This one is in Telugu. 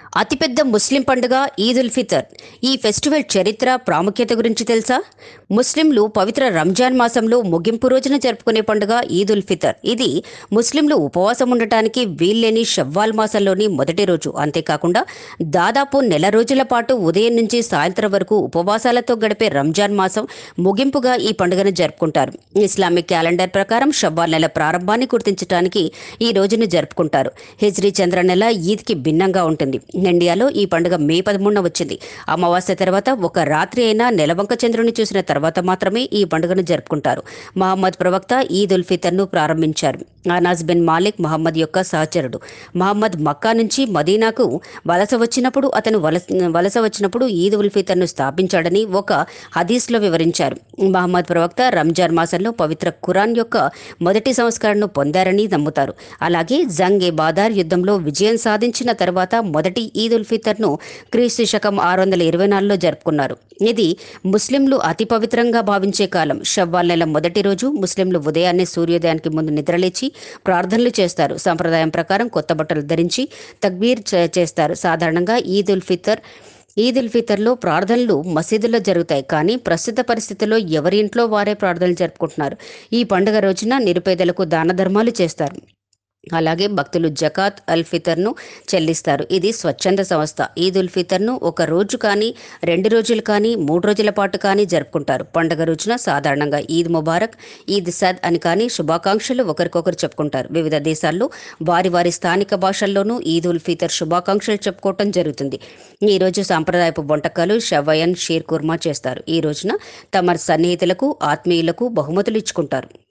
అతిపెద్ద ముస్లిం పండుగ ఈద్ ఉల్ ఫితర్ ఈ ఫెస్టివల్ చరిత్ర ప్రాముఖ్యత గురించి తెలుసా ముస్లింలు పవిత్ర రంజాన్ మాసంలో ముగింపు రోజున జరుపుకునే పండుగ ఈద్ ఉల్ ఫితర్ ఇది ముస్లింలు ఉపవాసం ఉండటానికి వీల్లేని షవ్వాల్ మాసంలోని మొదటి రోజు అంతేకాకుండా దాదాపు నెల రోజుల పాటు ఉదయం నుంచి సాయంత్రం వరకు ఉపవాసాలతో గడిపే రంజాన్ మాసం ముగింపుగా ఈ పండుగను జరుపుకుంటారు ఇస్లామిక్ క్యాలెండర్ ప్రకారం షవ్వాల్ నెల ప్రారంభాన్ని గుర్తించడానికి ఈ రోజును జరుపుకుంటారు హిజ్రీ చంద్ర నెల ఈద్కి భిన్నంగా ఉంటుంది ఇండియాలో ఈ పండుగ మే పదమూడున వచ్చింది అమావాస్య తర్వాత ఒక రాత్రి అయినా నెలవంక చంద్రుని చూసిన తర్వాత మాత్రమే ఈ పండుగను జరుపుకుంటారు మహమ్మద్ ప్రవక్త ఈద్ ఉల్ ఫితర్ను ప్రారంభించారు అనాజ్ బిన్ మాలిక్ మహమ్మద్ యొక్క సహచరుడు మహమ్మద్ మక్కా నుంచి మదీనాకు వలస వచ్చినప్పుడు అతను వలస వలస వచ్చినప్పుడు ఈద్ ఉల్ ఫితర్ను స్థాపించాడని ఒక హదీస్లో వివరించారు మహమ్మద్ ప్రవక్త రంజాన్ మాసంలో పవిత్ర ఖురాన్ యొక్క మొదటి సంస్కరణను పొందారని నమ్ముతారు అలాగే జంగ్ ఏ బాదార్ యుద్ధంలో విజయం సాధించిన తర్వాత మొదటి ఈద్ ఉల్ ఫితర్ను క్రీస్తు శకం ఆరు వందల ఇరవై నాలుగులో జరుపుకున్నారు ఇది ముస్లింలు అతి పవిత్రంగా భావించే కాలం షవ్వాల్ నెల మొదటి రోజు ముస్లింలు ఉదయాన్నే సూర్యోదయానికి ముందు నిద్రలేచి ప్రార్థనలు చేస్తారు సంప్రదాయం ప్రకారం కొత్త బట్టలు ధరించి తక్బీర్ చే- చేస్తారు సాధారణంగా ఈద్ ఉల్ ఫితర్ ఈద్ ఉల్ ఫితర్లో ప్రార్థనలు మసీదుల్లో జరుగుతాయి కానీ ప్రస్తుత పరిస్థితుల్లో ఎవరి ఇంట్లో వారే ప్రార్థనలు జరుపుకుంటున్నారు ఈ పండుగ రోజున నిరుపేదలకు దాన ధర్మాలు చేస్తారు అలాగే భక్తులు జకాత్ అల్ ఫితర్ను చెల్లిస్తారు ఇది స్వచ్ఛంద సంస్థ ఈద్ ఉల్ ఫితర్ను ఒక రోజు కానీ రెండు రోజులు కానీ మూడు రోజుల పాటు కానీ జరుపుకుంటారు పండుగ రోజున సాధారణంగా ఈద్ ముబారక్ ఈద్ సద్ అని కానీ శుభాకాంక్షలు ఒకరికొకరు చెప్పుకుంటారు వివిధ దేశాల్లో వారి వారి స్థానిక భాషల్లోనూ ఈద్ ఉల్ ఫితర్ శుభాకాంక్షలు చెప్పుకోవటం జరుగుతుంది ఈ రోజు సాంప్రదాయపు వంటకాలు షవయన్ షీర్ కుర్మా చేస్తారు ఈ రోజున తమ సన్నిహితులకు ఆత్మీయులకు బహుమతులు ఇచ్చుకుంటారు